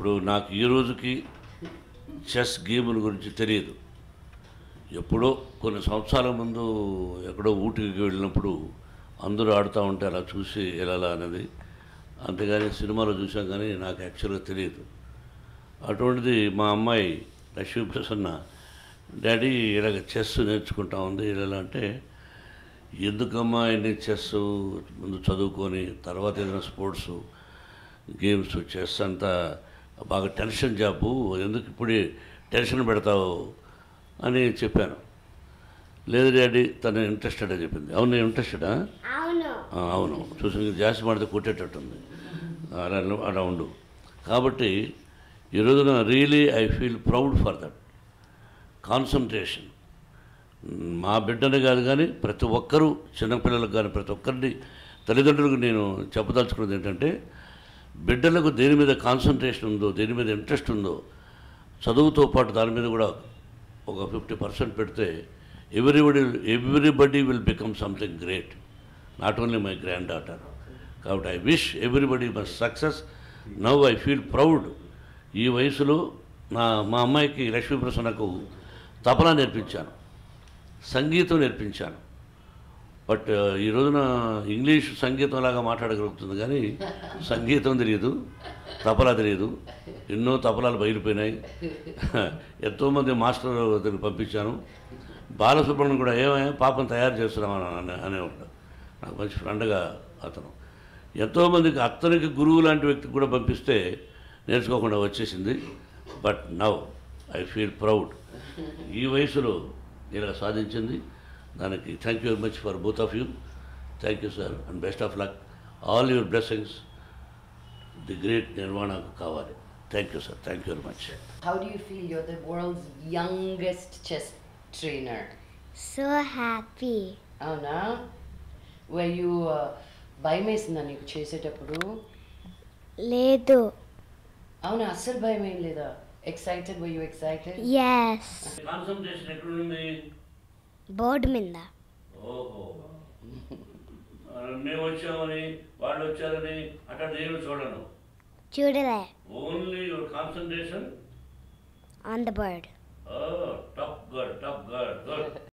ఇప్పుడు నాకు ఈ రోజుకి చెస్ గేముల గురించి తెలియదు ఎప్పుడో కొన్ని సంవత్సరాల ముందు ఎక్కడో ఊటికి వెళ్ళినప్పుడు అందరూ ఆడుతూ ఉంటే అలా చూసి వెళ్ళాలా అనేది అంతేగాని సినిమాలో చూసాం కానీ నాకు యాక్చువల్గా తెలియదు అటువంటిది మా అమ్మాయి లక్ష్మీ ప్రసన్న డాడీ ఇలాగ చెస్ నేర్చుకుంటా ఉంది ఇలా అంటే ఎందుకమ్మా ఎన్ని చెస్ ముందు చదువుకొని తర్వాత ఏదైనా స్పోర్ట్స్ గేమ్స్ చెస్ అంతా బాగా టెన్షన్ జాబు ఎందుకు ఇప్పుడే టెన్షన్ పెడతావు అని చెప్పాను లేదు డాడీ తను ఇంట్రెస్టెడ్ అని చెప్పింది అవును ఇంట్రెస్టెడా అవును అవును చూసి జాస్తి మాడితే కొట్టేటట్టుంది అలా అలా ఉండు కాబట్టి ఈ రోజున really I feel proud for that concentration మా బిడ్డని కాదు కానీ ప్రతి ఒక్కరూ చిన్నపిల్లలకు కానీ ప్రతి ఒక్కరిని తల్లిదండ్రులకు నేను చెప్పదలుచుకున్నది ఏంటంటే బిడ్డలకు దేని మీద కాన్సన్ట్రేషన్ ఉందో దేని మీద ఇంట్రెస్ట్ ఉందో చదువుతో పాటు దాని మీద కూడా ఒక ఫిఫ్టీ పర్సెంట్ పెడితే everybody everybody will become something great not only my granddaughter కాబట్టి I wish everybody must success now I feel proud ఈ వయసులో నా మా అమ్మాయికి లక్ష్మీ ప్రసన్నకు తపన నేర్పించాను సంగీతం నేర్పించాను బట్ ఈ రోజున ఇంగ్లీష్ సంగీతం లాగా మాట్లాడగలుగుతుంది కానీ సంగీతం తెలియదు తపలా తెలియదు ఎన్నో తపలాలు బయలుపోయినాయి ఎంతోమంది మాస్టర్ దగ్గరికి పంపించాను బాలసుబ్రహ్మణ్యం కూడా ఏమయ్యా పాపం తయారు చేస్తున్నామని అనే అనేవాడు నాకు మంచి ఫ్రెండ్గా అతను ఎంతోమందికి అతనికి గురువు లాంటి వ్యక్తికి కూడా పంపిస్తే నేర్చుకోకుండా వచ్చేసింది but now I feel proud ఈ వయసులో ఇలా సాధించింది దానికి thank you very much for both of you thank you sir and best of luck all your blessings the great నిర్మాణకు కావాలి thank you sir thank you very much How do you feel you're the world's youngest chess trainer? So happy అవునా why you భయం వేసిందా నీకు చేసేటప్పుడు లేదు అవునా అస్సలు భయం ఏం లేదా excited why you excited yes concentration ఎక్కడుంది బోర్డు మీద ఓహో మేము వచ్చామని వాళ్ళు వచ్చారని అట్లా నేను చూడను చూడలే only your concentration on the bird top good top good good